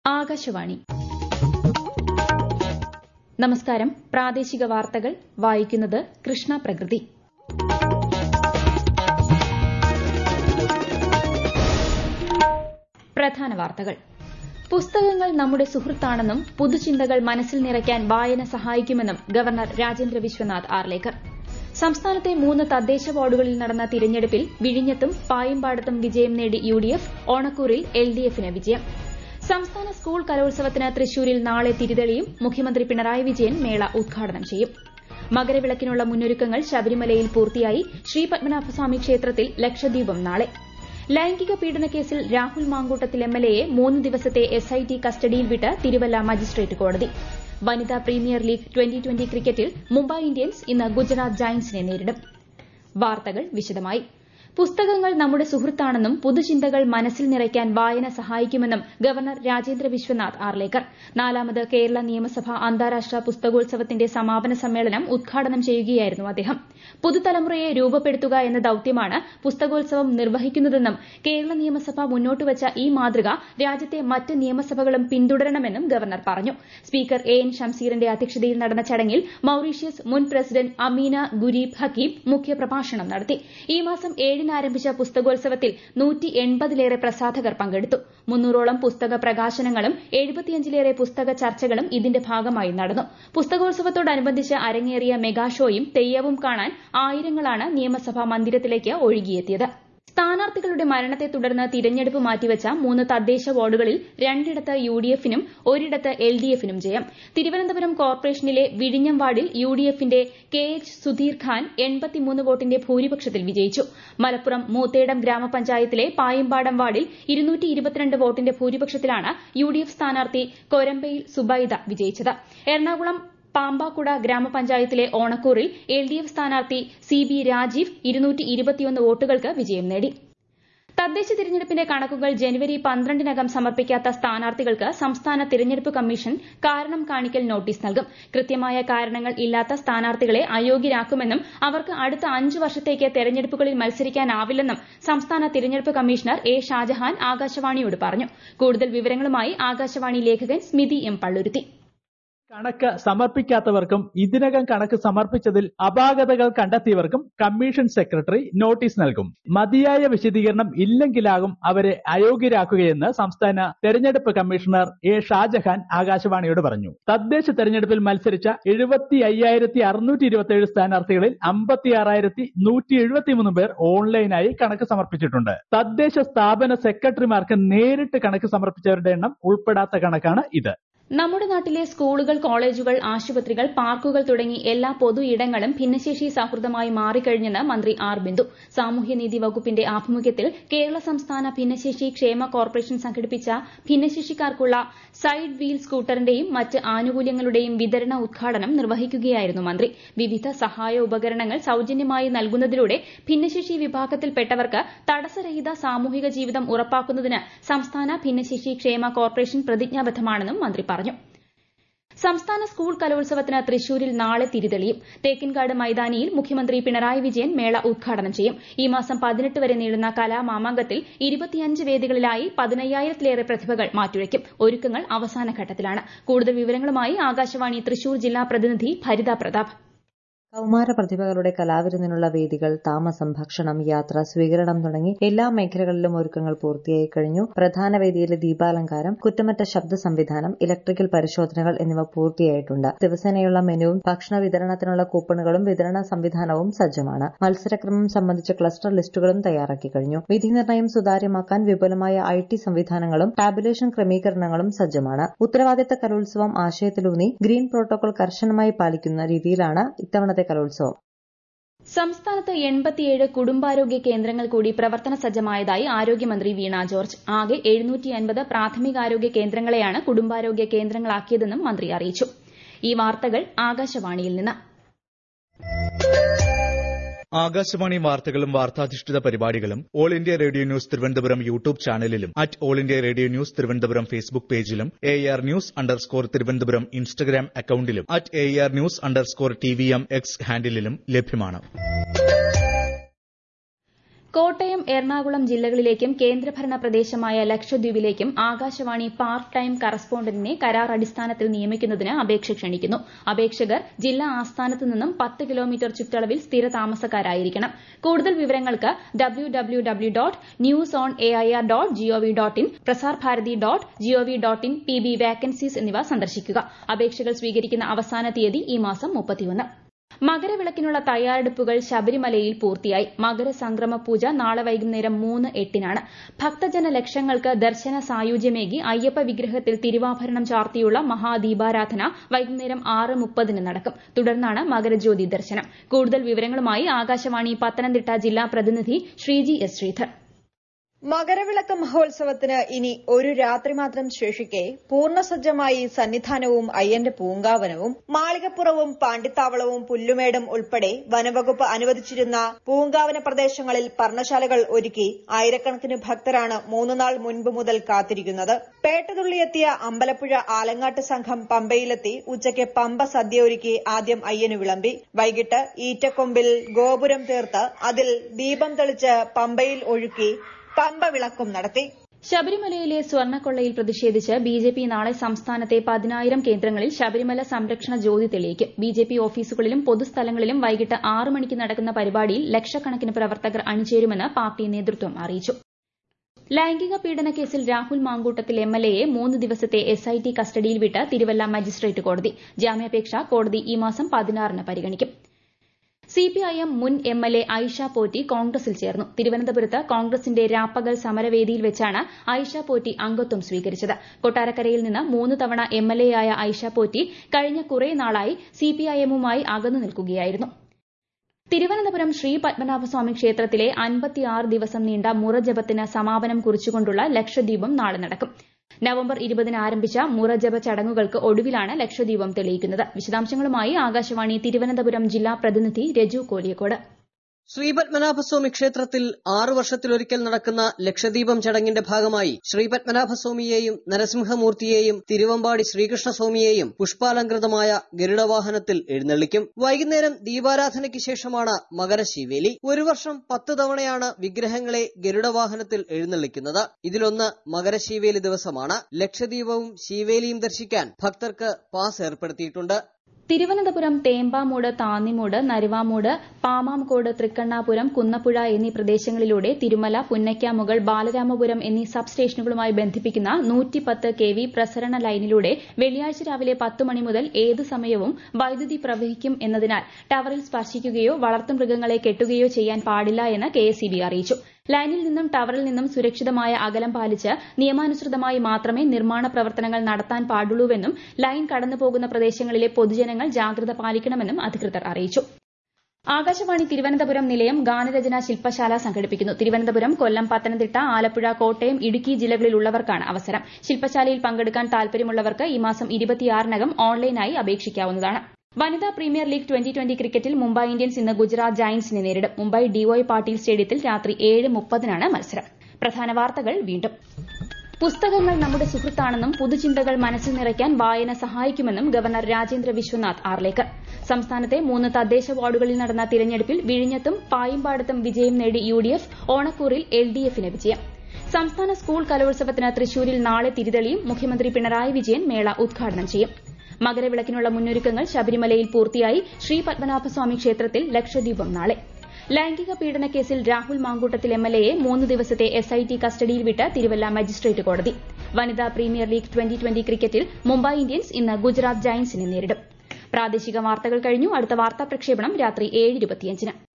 ആകാശവാണി നമസ്കാരം പ്രാദേശിക വാർത്തകൾ വായിക്കുന്നത് കൃഷ്ണ പ്രകൃതി പ്രധാന വാർത്തകൾ പുസ്തകങ്ങൾ നമ്മുടെ സുഹൃത്താണെന്നും പുതുചിന്തകൾ മനസ്സിൽ നിറയ്ക്കാൻ വായന സഹായിക്കുമെന്നും ഗവർണർ രാജേന്ദ്ര വിശ്വനാഥ് ആർലേക്കർ സംസ്ഥാനത്തെ മൂന്ന് തദ്ദേശ വാർഡുകളിൽ നടന്ന തിരഞ്ഞെടുപ്പിൽ വിഴിഞ്ഞത്തും പായുംപാടത്തും വിജയം നേടി യുഡിഎഫ് ഓണക്കൂറിൽ എൽഡിഎഫിന് വിജയം സംസ്ഥാന സ്കൂൾ കലോത്സവത്തിന് തൃശൂരിൽ നാളെ തിരിതെളിയും മുഖ്യമന്ത്രി പിണറായി വിജയൻ മേള ഉദ്ഘാടനം ചെയ്യും മകരവിളക്കിനുള്ള മുന്നൊരുക്കങ്ങൾ ശബരിമലയിൽ പൂർത്തിയായി ശ്രീപത്മനാഭസ്വാമി ക്ഷേത്രത്തിൽ ലക്ഷദ്വീപം നാളെ ലൈംഗിക പീഡനക്കേസിൽ രാഹുൽ മാങ്കൂട്ടത്തിൽ എംഎൽഎയെ മൂന്ന് ദിവസത്തെ എസ്ഐടി കസ്റ്റഡിയിൽ വിട്ട് തിരുവല്ല മജിസ്ട്രേറ്റ് കോടതി വനിതാ പ്രീമിയർ ലീഗ് ട്വന്റി ട്വന്റി ക്രിക്കറ്റിൽ മുംബൈ ഇന്ത്യൻസ് ഇന്ന് ഗുജറാത്ത് ജയന്റ്സിനെ നേരിടും വാർത്തകൾ വിശദമായി പുസ്തകങ്ങൾ നമ്മുടെ സുഹൃത്താണെന്നും പുതുചിന്തകൾ മനസ്സിൽ നിറയ്ക്കാൻ വായന സഹായിക്കുമെന്നും ഗവർണർ രാജേന്ദ്ര വിശ്വനാഥ് ആർലേക്കർ നാലാമത് കേരള നിയമസഭ അന്താരാഷ്ട്ര പുസ്തകോത്സവത്തിന്റെ സമാപന സമ്മേളനം ഉദ്ഘാടനം ചെയ്യുകയായിരുന്നു അദ്ദേഹം പുതുതലമുറയെ രൂപപ്പെടുത്തുക എന്ന ദൌത്യമാണ് പുസ്തകോത്സവം നിർവഹിക്കുന്നതെന്നും കേരള നിയമസഭ മുന്നോട്ടുവച്ച ഈ മാതൃക രാജ്യത്തെ മറ്റ് നിയമസഭകളും പിന്തുടരണമെന്നും ഗവർണർ പറഞ്ഞു സ്പീക്കർ എ എൻ ഷംസീറിന്റെ അധ്യക്ഷതയിൽ നടന്ന ചടങ്ങിൽ മൌറീഷ്യസ് മുൻ പ്രസിഡന്റ് അമീന ഗുരീബ് ഹക്കീം മുഖ്യപ്രഭാഷണം നടത്തി ഈ മാസം ഏഴിന് ആരംഭിച്ച പുസ്തകോത്സവത്തിൽ നൂറ്റി എൺപതിലേറെ പ്രസാധകർ പങ്കെടുത്തു മുന്നൂറോളം പുസ്തക പ്രകാശനങ്ങളും എഴുപത്തിയഞ്ചിലേറെ പുസ്തക ചർച്ചകളും ഇതിന്റെ ഭാഗമായി നടന്നു പുസ്തകോത്സവത്തോടനുബന്ധിച്ച് അരങ്ങേറിയ മെഗാ ഷോയും തെയ്യവും കാണാൻ ആയിരങ്ങളാണ് നിയമസഭാ മന്ദിരത്തിലേക്ക് ഒഴുകിയെത്തിയത് സ്ഥാനാർത്ഥികളുടെ മരണത്തെ തുടർന്ന് തിരഞ്ഞെടുപ്പ് മാറ്റിവച്ച മൂന്ന് തദ്ദേശ വാർഡുകളിൽ രണ്ടിടത്ത് യുഡിഎഫിനും ഒരിടത്ത് എൽഡിഎഫിനും ജയം തിരുവനന്തപുരം കോർപ്പറേഷനിലെ വിഴിഞ്ഞം വാർഡിൽ യുഡിഎഫിന്റെ കെ എച്ച് സുധീർ ഖാൻ എൺപത്തിമൂന്ന് വോട്ടിന്റെ ഭൂരിപക്ഷത്തിൽ വിജയിച്ചു മലപ്പുറം മൂത്തേടം ഗ്രാമപഞ്ചായത്തിലെ പായമ്പാടം വാർഡിൽ വോട്ടിന്റെ ഭൂരിപക്ഷത്തിലാണ് യുഡിഎഫ് സ്ഥാനാർത്ഥി കൊരമ്പയിൽ സുബൈദ വിജയിച്ചത് എറണാകുളം പാമ്പാക്കുട ഗ്രാമപഞ്ചായത്തിലെ ഓണക്കൂറിൽ എൽഡിഎഫ് സ്ഥാനാർത്ഥി സി ബി രാജീവ് വോട്ടുകൾക്ക് വിജയം നേടി തദ്ദേശ തിരഞ്ഞെടുപ്പിന്റെ കണക്കുകൾ ജനുവരി പന്ത്രണ്ടിനകം സമർപ്പിക്കാത്ത സ്ഥാനാർത്ഥികൾക്ക് സംസ്ഥാന തിരഞ്ഞെടുപ്പ് കമ്മീഷൻ കാരണം കാണിക്കൽ നോട്ടീസ് നൽകും കൃത്യമായ കാരണങ്ങൾ ഇല്ലാത്ത സ്ഥാനാർത്ഥികളെ അയോഗ്യരാക്കുമെന്നും അവർക്ക് അടുത്ത അഞ്ച് വർഷത്തേക്ക് തെരഞ്ഞെടുപ്പുകളിൽ മത്സരിക്കാനാവില്ലെന്നും സംസ്ഥാന തിരഞ്ഞെടുപ്പ് കമ്മീഷണർ എ ഷാജഹാൻ ആകാശവാണിയോട് പറഞ്ഞു കൂടുതൽ വിവരങ്ങളുമായി ആകാശവാണി ലേഖകൻ സ്മിതി എം പള്ളുരുത്തി കണക്ക് സമർപ്പിക്കാത്തവർക്കും ഇതിനകം കണക്ക് സമർപ്പിച്ചതിൽ അപാകതകൾ കണ്ടെത്തിയവർക്കും കമ്മീഷൻ സെക്രട്ടറി നോട്ടീസ് നൽകും മതിയായ വിശദീകരണം ഇല്ലെങ്കിലാകും അവരെ അയോഗ്യരാക്കുകയെന്ന് സംസ്ഥാന തെരഞ്ഞെടുപ്പ് കമ്മീഷണർ എ ഷാജഹാൻ ആകാശവാണിയോട് പറഞ്ഞു തദ്ദേശ തെരഞ്ഞെടുപ്പിൽ മത്സരിച്ച എഴുപത്തി അയ്യായിരത്തി അറുന്നൂറ്റി ഇരുപത്തിയേഴ് സ്ഥാനാർത്ഥികളിൽ അമ്പത്തി ആറായിരത്തി നൂറ്റി എഴുപത്തിമൂന്ന് പേർ ഓൺലൈനായി കണക്ക് സമർപ്പിച്ചിട്ടുണ്ട് തദ്ദേശ സ്ഥാപന സെക്രട്ടറിമാർക്ക് നേരിട്ട് കണക്ക് സമർപ്പിച്ചവരുടെ എണ്ണം ഉൾപ്പെടാത്ത കണക്കാണ് ഇത് നമ്മുടെ നാട്ടിലെ സ്കൂളുകൾ കോളേജുകൾ ആശുപത്രികൾ പാർക്കുകൾ തുടങ്ങി എല്ലാ പൊതു ഇടങ്ങളും ഭിന്നശേഷി സൌഹൃദമായി മാറിക്കഴിഞ്ഞെന്ന് മന്ത്രി ആർ ബിന്ദു സാമൂഹ്യനീതി വകുപ്പിന്റെ ആഭിമുഖ്യത്തിൽ കേരള സംസ്ഥാന ഭിന്നശേഷി ക്ഷേമ കോർപ്പറേഷൻ സംഘടിപ്പിച്ച ഭിന്നശേഷിക്കാർക്കുള്ള സൈഡ് വീൽ സ്കൂട്ടറിന്റെയും മറ്റ് ആനുകൂല്യങ്ങളുടെയും വിതരണ ഉദ്ഘാടനം നിർവഹിക്കുകയായിരുന്നു മന്ത്രി വിവിധ സഹായ ഉപകരണങ്ങൾ സൌജന്യമായി നൽകുന്നതിലൂടെ ഭിന്നശേഷി വിഭാഗത്തിൽപ്പെട്ടവർക്ക് തടസ്സരഹിത സാമൂഹിക ജീവിതം ഉറപ്പാക്കുന്നതിന് സംസ്ഥാന ഭിന്നശേഷി ക്ഷേമ കോർപ്പറേഷൻ പ്രതിജ്ഞാബദ്ധമാണെന്നും മന്ത്രി പറഞ്ഞു സംസ്ഥാന സ്കൂൾ കലോത്സവത്തിന് തൃശൂരിൽ നാളെ തിരിതെളിയും തേക്കിൻകാട് മൈതാനിയിൽ മുഖ്യമന്ത്രി പിണറായി വിജയൻ മേള ഉദ്ഘാടനം ചെയ്യും ഈ മാസം പതിനെട്ട് വരെ നീളുന്ന കലാമാമാങ്കത്തിൽ ഇരുപത്തിയഞ്ച് വേദികളിലായി പതിനയ്യായിരത്തിലേറെ പ്രതിഭകൾ മാറ്റുരയ്ക്കും ഒരുക്കങ്ങൾ അവസാന ഘട്ടത്തിലാണ് കൂടുതൽ വിവരങ്ങളുമായി ആകാശവാണി തൃശൂർ ജില്ലാ പ്രതിനിധി ഭരിത പ്രതാപ് കൌമാര പ്രതിഭകളുടെ കലാവിരുന്നിനുള്ള വേദികൾ താമസം ഭക്ഷണം യാത്ര സ്വീകരണം തുടങ്ങി എല്ലാ മേഖലകളിലും ഒരുക്കങ്ങൾ പൂർത്തിയായി കഴിഞ്ഞു പ്രധാന വേദിയിലെ ദീപാലങ്കാരം കുറ്റമറ്റ ശബ്ദ സംവിധാനം ഇലക്ട്രിക്കൽ പരിശോധനകൾ എന്നിവ പൂർത്തിയായിട്ടുണ്ട് ദിവസേനയുള്ള മെനുവും ഭക്ഷണ വിതരണത്തിനുള്ള കൂപ്പണുകളും വിതരണ സംവിധാനവും സജ്ജമാണ് മത്സരക്രമം സംബന്ധിച്ച ക്ലസ്റ്റർ ലിസ്റ്റുകളും തയ്യാറാക്കി കഴിഞ്ഞു വിധി നിർണ്ണയം സുതാര്യമാക്കാൻ വിപുലമായ ഐ ടി സംവിധാനങ്ങളും ടാബുലേഷൻ ക്രമീകരണങ്ങളും സജ്ജമാണ് ഉത്തരവാദിത്ത കലോത്സവം ആശയത്തിലൂന്നി ഗ്രീൻ പ്രോട്ടോകോൾ കർശനമായി പാലിക്കുന്ന രീതിയിലാണ് ഇത്തവണത്തെ കലോത്സവം സംസ്ഥാനത്ത് എൺപത്തിയേഴ് കുടുംബാരോഗ്യ കേന്ദ്രങ്ങൾ കൂടി പ്രവർത്തന സജ്ജമായതായി ആരോഗ്യമന്ത്രി വീണ ജോർജ് ആകെ എഴുന്നൂറ്റി അൻപത് പ്രാഥമികാരോഗ്യ കേന്ദ്രങ്ങളെയാണ് കുടുംബാരോഗ്യ കേന്ദ്രങ്ങളാക്കിയതെന്നും മന്ത്രി അറിയിച്ചു ഈ വാർത്തകൾ ആകാശവാണിയിൽ നിന്ന് ആകാശവാണി വാർത്തകളും വാർത്താധിഷ്ഠിത പരിപാടികളും all India radio news Thiruvananthapuram YouTube ചാനലിലും at all India radio news Thiruvananthapuram Facebook പേജിലും A R news underscore Thiruvananthapuram Instagram അക്കൌണ്ടിലും at A R news underscore T V M X ഹാൻഡിലും ലഭ്യമാണ് കോട്ടയം എറണാകുളം ജില്ലകളിലേക്കും കേന്ദ്രഭരണ പ്രദേശമായ ലക്ഷദ്വീപിലേക്കും ആകാശവാണി പാർട്ട് ടൈം കറസ്പോണ്ടന്റിനെ കരാർ അടിസ്ഥാനത്തിൽ നിയമിക്കുന്നതിന് അപേക്ഷ ക്ഷണിക്കുന്നു അപേക്ഷകർ ജില്ലാ ആസ്ഥാനത്ത് നിന്നും പത്ത് കിലോമീറ്റർ ചുറ്റളവിൽ സ്ഥിര താമസക്കാരായിരിക്കണം കൂടുതൽ വിവരങ്ങൾക്ക് W W W dot news on A I R dot gov dot in Prasar Bharati dot gov dot in P B vacancies എന്നിവ സന്ദർശിക്കുക അപേക്ഷകൾ സ്വീകരിക്കുന്ന അവസാന തീയതി ഈ മാസം മുപ്പത്തിയൊന്ന് മകരവിളക്കിനുള്ള തയ്യാറെടുപ്പുകൾ ശബരിമലയിൽ പൂർത്തിയായി മകരസംക്രമ പൂജ നാളെ വൈകുന്നേരം മൂന്ന് എട്ടിനാണ് ഭക്തജന ലക്ഷങ്ങൾക്ക് ദർശന സായുജ്യമേകി അയ്യപ്പ വിഗ്രഹത്തിൽ തിരുവാഭരണം ചാർത്തിയുള്ള മഹാദീപാരാധന വൈകുന്നേരം ആറ് മുപ്പതിന് നടക്കും തുടർന്നാണ് മകരജ്യോതി ദർശനം കൂടുതൽ വിവരങ്ങളുമായി ആകാശവാണി പത്തനംതിട്ട ജില്ലാ പ്രതിനിധി ശ്രീജി എസ് ശ്രീധർ മകരവിളക്ക് മഹോത്സവത്തിന് ഇനി ഒരു രാത്രി മാത്രം ശേഷിക്കെ പൂർണ്ണസജ്ജമായി സന്നിധാനവും അയ്യന്റെ പൂങ്കാവനവും മാളികപ്പുറവും പാണ്ടിത്താവളവും പുല്ലുമേടും ഉൾപ്പെടെ വനവകുപ്പ് അനുവദിച്ചിരുന്ന പൂങ്കാവന പ്രദേശങ്ങളിൽ പർണശാലകൾ ഒരുക്കി ആയിരക്കണക്കിന് ഭക്തരാണ് മൂന്നുനാൾ മുൻപ് മുതൽ കാത്തിരിക്കുന്നത് പേട്ടതുള്ളിയെത്തിയ അമ്പലപ്പുഴ ആലങ്ങാട്ട് സംഘം പമ്പയിലെത്തി ഉച്ചയ്ക്ക് പമ്പ സദ്യ ഒരുക്കി ആദ്യം അയ്യന് വിളമ്പി വൈകിട്ട് ഈറ്റക്കൊമ്പിൽ ഗോപുരം തീർത്ത് അതിൽ ദീപം തെളിച്ച് പമ്പയിൽ ഒഴുക്കി പമ്പ വിളക്കും നടത്തി ശബരിമലയിലെ സ്വർണ്ണക്കൊള്ളയിൽ പ്രതിഷേധിച്ച് ബി ജെ പി നാളെ സംസ്ഥാനത്തെ പതിനായിരം കേന്ദ്രങ്ങളിൽ ശബരിമല സംരക്ഷണ ജ്യോതി തെളിയിക്കും ബി ജെ പി ഓഫീസുകളിലും പൊതുസ്ഥലങ്ങളിലും വൈകിട്ട് ആറ് മണിക്ക് നടക്കുന്ന പരിപാടിയിൽ ലക്ഷക്കണക്കിന് പ്രവർത്തകർ അണിചേരുമെന്ന് പാർട്ടി നേതൃത്വം അറിയിച്ചു ലൈംഗിക പീഡന കേസിൽ രാഹുൽ മാങ്കൂട്ടത്തിൽ എം എൽ എയെ മൂന്ന് ദിവസത്തെ എസ് ഐ ടി കസ്റ്റഡിയിൽ വിട്ട് തിരുവല്ല മജിസ്ട്രേറ്റ് കോടതി ജാമ്യാപേക്ഷ കോടതി ഈ മാസം പതിനാറിന് പരിഗണിക്കും സിപിഐഎം മുൻ M L A Aisha Potti കോൺഗ്രസിൽ ചേർന്നു തിരുവനന്തപുരത്ത് കോൺഗ്രസിന്റെ രാപ്പകൽ സമരവേദിയിൽ വെച്ചാണ് ഐഷ പോറ്റി അംഗത്വം സ്വീകരിച്ചത് കൊട്ടാരക്കരയിൽ നിന്ന് മൂന്ന് തവണ എം എൽ എ ആയ ഐഷ പോറ്റി കഴിഞ്ഞ കുറേ നാളായി സിപിഐഎമ്മുമായി അകന്നു നിൽക്കുകയായിരുന്നു തിരുവനന്തപുരം ശ്രീ പത്മനാഭസ്വാമി ക്ഷേത്രത്തിലെ അൻപത്തിയാറ് ദിവസം നീണ്ട മുറജപത്തിന് സമാപനം കുറിച്ചുകൊണ്ടുള്ള ലക്ഷദ്വീപം നാളെ നടക്കും നവംബർ ഇരുപതിന് ആരംഭിച്ച മുറജപ ചടങ്ങുകൾക്ക് ഒടുവിലാണ് ലക്ഷദ്വീപം തെളിയിക്കുന്നത് വിശദാംശങ്ങളുമായി ആകാശവാണി തിരുവനന്തപുരം ജില്ലാ പ്രതിനിധി രജു കോലിയക്കോട് ശ്രീപത്മനാഭസ്വാമി ക്ഷേത്രത്തിൽ ആറു വർഷത്തിലൊരിക്കൽ നടക്കുന്ന ലക്ഷദീപം ചടങ്ങിന്റെ ഭാഗമായി ശ്രീപത്മനാഭസ്വാമിയെയും നരസിംഹമൂർത്തിയെയും തിരുവമ്പാടി ശ്രീകൃഷ്ണസ്വാമിയെയും പുഷ്പാലങ്കൃതമായ ഗരുഡവാഹനത്തിൽ എഴുന്നള്ളിക്കും വൈകുന്നേരം ദീപാരാധനയ്ക്ക് ശേഷമാണ് മകരശീവേലി ഒരു വർഷം പത്ത് തവണയാണ് വിഗ്രഹങ്ങളെ ഗരുഡവാഹനത്തിൽ എഴുന്നള്ളിക്കുന്നത് ഇതിലൊന്ന് മകരശീവേലി ദിവസമാണ് ലക്ഷദ്വീപവും ശീവേലിയും ദർശിക്കാൻ ഭക്തർക്ക് പാസ് ഏർപ്പെടുത്തിയിട്ടുണ്ട് തിരുവനന്തപുരം തേമ്പാമൂട് താന്നിമൂട് നരുവാമൂട് പാമാംകോട് തൃക്കണ്ണാപുരം കുന്നപ്പുഴ എന്നീ പ്രദേശങ്ങളിലൂടെ തിരുമല പുന്നയ്ക്കാമുകൾ ബാലരാമപുരം എന്നീ സബ് സ്റ്റേഷനുകളുമായി ബന്ധിപ്പിക്കുന്ന നൂറ്റിപ്പത്ത് കെ വി പ്രസരണ ലൈനിലൂടെ വെള്ളിയാഴ്ച രാവിലെ പത്ത് മണി മുതൽ ഏത് സമയവും വൈദ്യുതി പ്രവഹിക്കും എന്നതിനാൽ ടവറിൽ സ്പർശിക്കുകയോ വളർത്തുമൃഗങ്ങളെ കെട്ടുകയോ ചെയ്യാൻ പാടില്ല എന്ന് കെഎസ്ഇബി അറിയിച്ചു ലൈനിൽ നിന്നും ടവറിൽ നിന്നും സുരക്ഷിതമായ അകലം പാലിച്ച് നിയമാനുസൃതമായി മാത്രമേ നിർമ്മാണ പ്രവർത്തനങ്ങൾ നടത്താൻ പാടുള്ളൂവെന്നും ലൈൻ കടന്നുപോകുന്ന പ്രദേശങ്ങളിലെ പൊതുജനങ്ങൾ ജാഗ്രത പാലിക്കണമെന്നും അധികൃതർ അറിയിച്ചു ആകാശവാണി തിരുവനന്തപുരം നിലയം ഗാനരചന ശില്പശാല സംഘടിപ്പിക്കുന്നു തിരുവനന്തപുരം കൊല്ലം പത്തനംതിട്ട ആലപ്പുഴ കോട്ടയം ഇടുക്കി ജില്ലകളിലുള്ളവർക്കാണ് അവസരം ശില്പശാലയിൽ പങ്കെടുക്കാൻ താൽപര്യമുള്ളവർക്ക് ഈ മാസം ഇരുപത്തിയാറിനകം ഓൺലൈനായി അപേക്ഷിക്കാവുന്നതാണ് വനിതാ പ്രീമിയർ ലീഗ് ട്വന്റി ട്വന്റി ക്രിക്കറ്റിൽ മുംബൈ ഇന്ത്യൻസ് ഇന്ന് ഗുജറാത്ത് ജയന്റ്സിനെ നേരിടും മുംബൈ ഡിവൈ പാട്ടീൽ സ്റ്റേഡിയത്തിൽ രാത്രി ഏഴ് മുപ്പതിനാണ് മത്സരം പ്രധാന വാർത്തകൾ വീണ്ടും പുസ്തകങ്ങൾ നമ്മുടെ സുഹൃത്താണെന്നും പുതുചിന്തകൾ മനസ്സിൽ നിറയ്ക്കാൻ വായന സഹായിക്കുമെന്നും ഗവർണർ രാജേന്ദ്ര വിശ്വനാഥ് ആർലേക്കർ സംസ്ഥാനത്തെ മൂന്ന് തദ്ദേശ വാർഡുകളിൽ നടന്ന തിരഞ്ഞെടുപ്പിൽ വിഴിഞ്ഞത്തും പായുംപാടത്തും വിജയം നേടി യു ഡി എഫ് ഓണക്കൂറിൽ എൽ ഡി എഫിന് വിജയം സംസ്ഥാന സ്കൂൾ കലോത്സവത്തിന് തൃശൂരിൽ നാളെ തിരിതെളിയും മുഖ്യമന്ത്രി പിണറായി വിജയൻ മേള ഉദ്ഘാടനം ചെയ്യും മകരവിളക്കിനുള്ള മുന്നൊരുക്കങ്ങൾ ശബരിമലയിൽ പൂർത്തിയായി ശ്രീ പത്മനാഭസ്വാമി ക്ഷേത്രത്തിൽ ലക്ഷദ്വീപം നാളെ ലൈംഗിക പീഡന കേസിൽ രാഹുൽ മാങ്കൂട്ടത്തിൽ എം എൽ എയെ മൂന്ന് ദിവസത്തെ എസ് ഐ ടി കസ്റ്റഡിയിൽ വിട്ട് തിരുവല്ല മജിസ്ട്രേറ്റ് കോടതി വനിതാ പ്രീമിയർ ലീഗ് ട്വന്റി ട്വന്റി ക്രിക്കറ്റിൽ മുംബൈ ഇന്ത്യൻസ് ഇന്ന് ഗുജറാത്ത് ജയന്റ്സിനെ നേരിടും പ്രാദേശിക വാർത്തകൾ കഴിഞ്ഞു അടുത്ത വാർത്താ പ്രക്ഷേപണം രാത്രി ഏഴ് ഇരുപത്തിയഞ്ചിന്